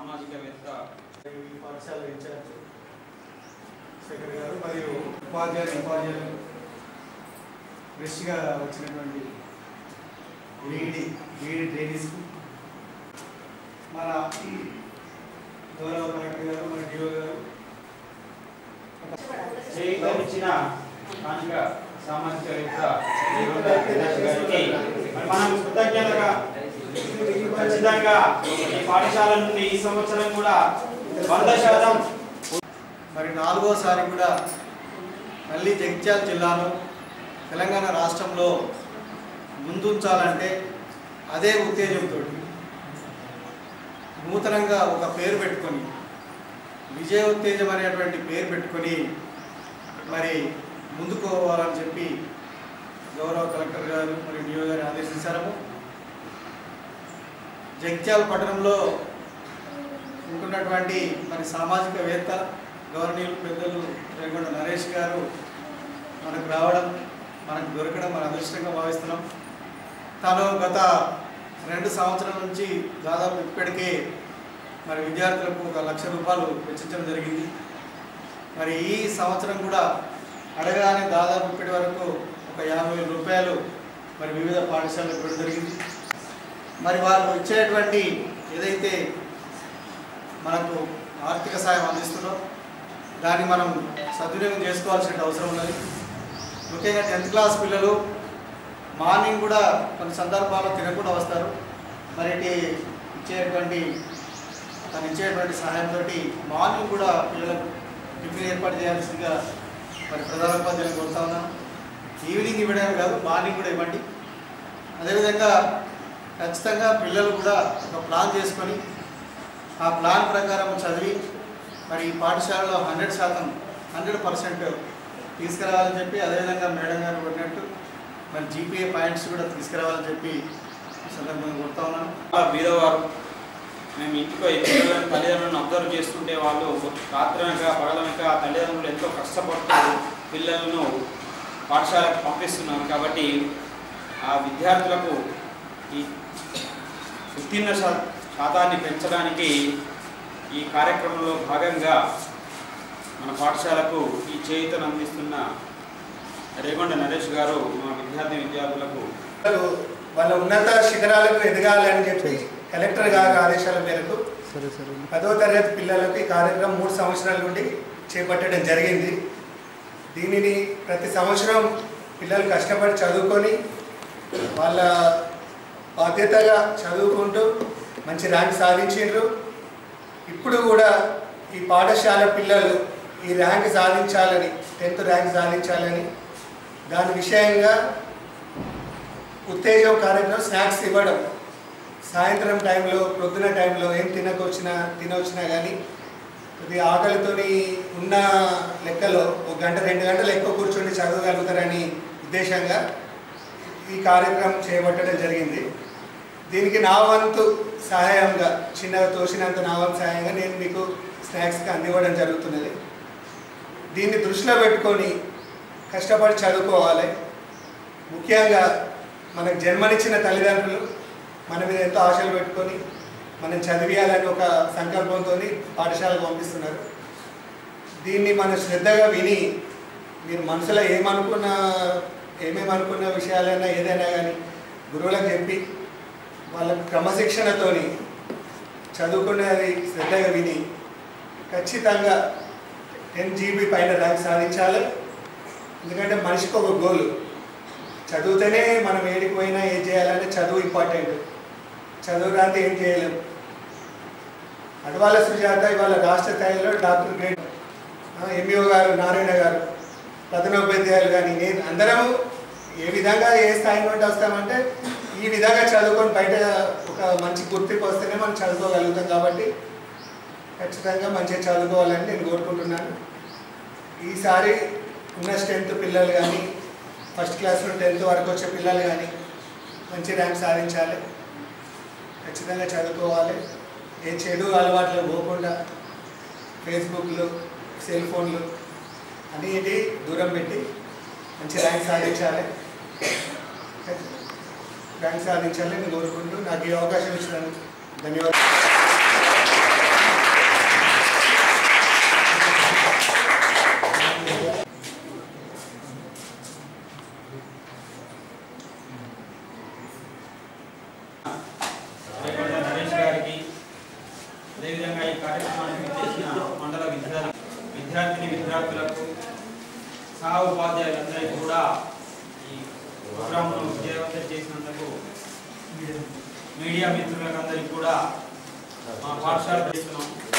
సామాజికవేత్త ఈ పాఠశాల ఇన్ఛార్జ్ శేఖర్ గారు మరియు ఉపాధ్యాయులు ఉపాధ్యాయులు ఫ్రెష్గా వచ్చినటువంటి వీడి వీడి ట్రైనీస్కు మన గౌరవ కలెక్టర్ గారు మన డిఓ గారు చేయితనిచ్చిన స్థానిక సామాజికవేత్త రేవంత్ ప్రకాష్ గారికి మరి మనం కృతజ్ఞతగా ఖచ్చితంగా ఈ పాఠశాల నుండి ఈ సంవత్సరం కూడా వంద శాతం మరి నాలుగోసారి కూడా మళ్ళీ జగిత్యాల జిల్లాను తెలంగాణ రాష్ట్రంలో ముందుంచాలంటే అదే ఉత్తేజంతో నూతనంగా ఒక పేరు పెట్టుకొని విజయోత్తేజం అనేటువంటి పేరు పెట్టుకొని మరి ముందుకు పోవాలని చెప్పి గౌరవ కలెక్టర్ గారు మరియు డిఓ గారు ఆదేశించారు జగిత్యాల పట్టణంలో ఉంటున్నటువంటి మరి సామాజికవేత్త గౌరవనీయులు పెద్దలు రేగొండ నరేష్ గారు మనకు రావడం మనకు దొరకడం మన అదృష్టంగా భావిస్తున్నాం తను గత రెండు సంవత్సరాల నుంచి దాదాపు ఇప్పటికే మరి విద్యార్థులకు ఒక లక్ష రూపాయలు వెచ్చించడం జరిగింది మరి ఈ సంవత్సరం కూడా అడగానే దాదాపు ఇప్పటి వరకు ఒక యాభై వేల రూపాయలు మరి వివిధ పాఠశాలకు ఇవ్వడం జరిగింది మరి వాళ్ళు ఇచ్చేటువంటి ఏదైతే మనకు ఆర్థిక సాయం అందిస్తున్నారో దాన్ని మనం సద్వినియోగం చేసుకోవాల్సిన అవసరం ఉన్నది ముఖ్యంగా టెన్త్ క్లాస్ పిల్లలు మార్నింగ్ కూడా కొన్ని సందర్భాల్లో తినకుండా వస్తారు మరి ఇటు ఇచ్చేటువంటి తను ఇచ్చేటువంటి సహాయంతో మార్నింగ్ కూడా పిల్లలకు టిఫిన్ ఏర్పాటు చేయాల్సిందిగా మరి ప్రధానోపాధ్యాయులు కోరుతా ఉన్నాను ఈవినింగ్ ఇవ్వడమే కాదు మార్నింగ్ కూడా ఇవ్వండి అదేవిధంగా ఖచ్చితంగా పిల్లలు కూడా ఒక ప్లాన్ చేసుకొని ఆ ప్లాన్ ప్రకారం చదివి మరి ఈ పాఠశాలలో హండ్రెడ్ శాతం హండ్రెడ్ పర్సెంట్ తీసుకురావాలని చెప్పి అదేవిధంగా మేడం గారు కొట్టినట్టు మరి జీపీఏ పాయింట్స్ కూడా తీసుకురావాలని చెప్పి ఈ సందర్భంగా కొడతా ఉన్నాను చాలా బీదవారు మేము ఇంటికి ఈ పిల్లలను తల్లిదండ్రులను అబ్జర్వ్ చేస్తుంటే వాళ్ళు రాత్రనక పగలనక ఆ తల్లిదండ్రులు ఎంతో కష్టపడుతూ పిల్లలను పాఠశాలకు పంపిస్తున్నారు కాబట్టి ఆ విద్యార్థులకు ఈ ఉత్తీర్ణ శా- శాతాన్ని పెంచడానికి ఈ కార్యక్రమంలో భాగంగా మన పాఠశాలకు ఈ చేయుతను అందిస్తున్న రేగొండ నరేష్ గారు మా విద్యార్థి విద్యార్థులకు పిల్లలు వాళ్ళ ఉన్నత శిఖరాలకు ఎదగాలని చెప్పి కలెక్టర్ గారి ఆదేశాల మేరకు సరే సరే పదో తరగతి పిల్లలకు ఈ కార్యక్రమం మూడు సంవత్సరాల నుండి చేపట్టడం జరిగింది దీనిని ప్రతి సంవత్సరం పిల్లలు కష్టపడి చదువుకొని వాళ్ళ బాధ్యతగా చదువుకుంటూ మంచి ర్యాంక్ సాధించారు ఇప్పుడు కూడా ఈ పాఠశాల పిల్లలు ఈ ర్యాంక్ సాధించాలని టెన్త్ ర్యాంక్ సాధించాలని దాని విషయంగా ఉత్తేజం కార్యక్రమం స్నాక్స్ ఇవ్వడం సాయంత్రం టైంలో ప్రొద్దున టైంలో ఏం తినకొచ్చినా తినొచ్చినా కానీ కొద్ది ఆకలితోని ఉన్న లెక్కలో ఒక గంట రెండు గంటలు ఎక్కువ కూర్చొని చదవగలుగుతారని ఉద్దేశంగా ఈ కార్యక్రమం చేపట్టడం జరిగింది దీనికి నా వంతు సహాయంగా చిన్నగా తోసినంత నా వంతు సహాయంగా నేను మీకు స్నాక్స్కి అందివ్వడం జరుగుతున్నది దీన్ని దృష్టిలో పెట్టుకొని కష్టపడి చదువుకోవాలి ముఖ్యంగా మనకు జన్మనిచ్చిన తల్లిదండ్రులు మన మీద ఎంతో ఆశలు పెట్టుకొని మనం చదివేయాలని ఒక సంకల్పంతో పాఠశాలకు పంపిస్తున్నారు దీన్ని మనం శ్రద్ధగా విని మీరు మనసులో ఏమనుకున్న ఏమేమి అనుకున్న విషయాలైనా ఏదైనా కానీ గురువులకు చెప్పి వాళ్ళ క్రమశిక్షణతోని చదువుకునేది శ్రద్ధగా విని ఖచ్చితంగా టెన్ జీబీ పైన ర్యాంక్ సాధించాలి ఎందుకంటే మనిషికి ఒక గోల్ చదివితేనే మనం ఏడికి పోయినా ఏం చేయాలంటే చదువు ఇంపార్టెంట్ చదువు రాతే ఏం చేయలేము అడవాల సుజాత ఇవాళ రాష్ట్ర స్థాయిలో డాక్టర్ గ్రేడ్ ఎంఈఓ గారు నారాయణ గారు ప్రధానోపాధ్యాయులు కానీ నేను అందరము ఏ విధంగా ఏ స్థాయి నుండి వస్తామంటే ఈ విధంగా చదువుకొని బయట ఒక మంచి గుర్తింపు వస్తేనే మనం చదువుకోగలుగుతాం కాబట్టి ఖచ్చితంగా మంచిగా చదువుకోవాలని నేను కోరుకుంటున్నాను ఈసారి ఉన్న స్ట్రెంత్ పిల్లలు కానీ ఫస్ట్ క్లాస్ నుండి టెన్త్ వరకు వచ్చే పిల్లలు కానీ మంచి ర్యాంక్ సాధించాలి ఖచ్చితంగా చదువుకోవాలి ఏ చెడు అలవాట్లు పోకుండా ఫేస్బుక్లు సెల్ ఫోన్లు అన్నిటి దూరం పెట్టి మంచి ర్యాంక్ సాధించాలి ర్యాంక్ సాధించాలని నేను కోరుకుంటూ నాకు ఈ అవకాశం ఇచ్చినందుకు ధన్యవాదాలు కార్యక్రమానికి విచ్చేసిన మండల విద్యార్థి విద్యార్థిని విద్యార్థులకు సహా ఉపాధ్యాయులందరికీ కూడా ఈ ప్రోగ్రామ్ను విజయవంతం చేసినందుకు మీడియా మిత్రులకు అందరికీ కూడా మా పాఠశాల చేస్తున్నాం